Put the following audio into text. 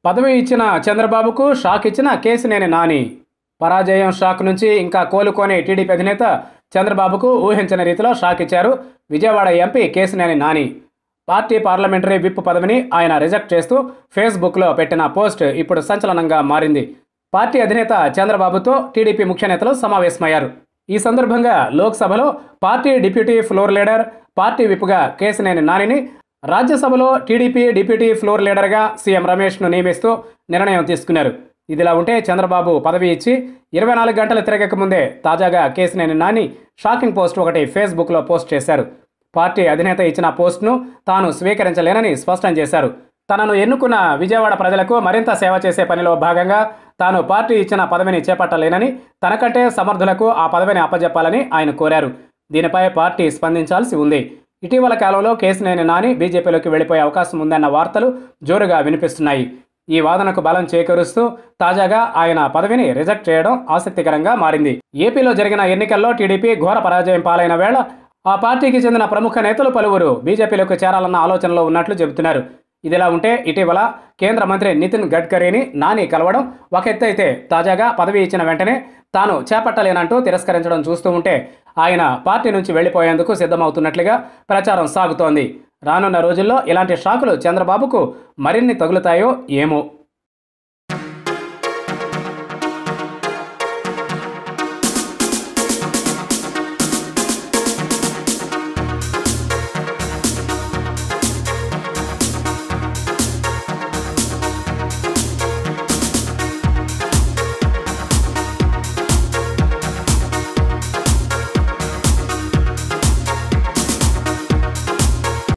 పదవి ఇచ్చిన చంద్రబాబుకు షాక్ ఇచ్చిన కేసినేని నాని పరాజయం షాక్ నుంచి ఇంకా కోలుకోని టీడీపీ అధినేత చంద్రబాబుకు ఊహించని రీతిలో షాక్ ఇచ్చారు Vijayawada MP Kesineni Nani party parliamentary whip పదవిని ఆయన రిజెక్ట్ చేస్తూ ఫేస్బుక్లో పెట్టిన పోస్ట్ ఇప్పుడు సంచలనంగా మారింది పార్టీ అధినేత చంద్రబాబుతో టీడీపీ ముఖ్య నేతలు సమావేశమయ్యారు ఈ సందర్భంగా లోక్సభలో party deputy floor leader party విప్గా కేసినేని నానిని రాజ్యసభలో టీడీపీ డిప్యూటీ ఫ్లోర్ లీడర్గా సీఎం రమేష్ను నియమిస్తూ నిర్ణయం తీసుకున్నారు ఇదిలా ఉంటే చంద్రబాబు పదవి ఇచ్చి ఇరవై నాలుగు గంటలు తిరగక ముందే తాజాగా కేసినేని నాని షాకింగ్ పోస్ట్ ఒకటి ఫేస్బుక్లో పోస్ట్ చేశారు పార్టీ అధినేత ఇచ్చిన పోస్ట్ను తాను స్వీకరించలేనని స్పష్టం చేశారు తనను ఎన్నుకున్న విజయవాడ ప్రజలకు మరింత సేవ చేసే పనిలో భాగంగా తాను పార్టీ ఇచ్చిన పదవిని చేపట్టలేనని తనకంటే సమర్థులకు ఆ పదవిని అప్పజెప్పాలని ఆయన కోరారు దీనిపై పార్టీ స్పందించాల్సి ఉంది ఇటీవల కాలంలో కేసినేని నాని బీజేపీలోకి వెళ్లిపోయే అవకాశం ఉందన్న వార్తలు జోరుగా వినిపిస్తున్నాయి ఈ వాదనకు బలం చేకూరుస్తూ తాజాగా ఆయన పదవిని రిజెక్ట్ చేయడం ఆసక్తికరంగా మారింది ఏపీలో జరిగిన ఎన్నికల్లో టీడీపీ ఘోర పరాజయం పాలైన వేళ ఆ పార్టీకి చెందిన ప్రముఖ నేతలు పలువురు బీజేపీలోకి చేరాలన్న ఆలోచనలో ఉన్నట్లు చెబుతున్నారు ఇదిలా ఉంటే ఇటీవల కేంద్ర మంత్రి నితిన్ గడ్కరీని నాని కలవడం ఒక ఎత్తు అయితే తాజాగా పదవి ఇచ్చిన వెంటనే తాను చేపట్టలేనంటూ తిరస్కరించడం చూస్తూ ఉంటే ఆయన పార్టీ నుంచి వెళ్లిపోయేందుకు సిద్ధమవుతున్నట్లుగా ప్రచారం సాగుతోంది రానున్న రోజుల్లో ఇలాంటి షాకులు చంద్రబాబుకు మరిన్ని తగులుతాయో ఏమో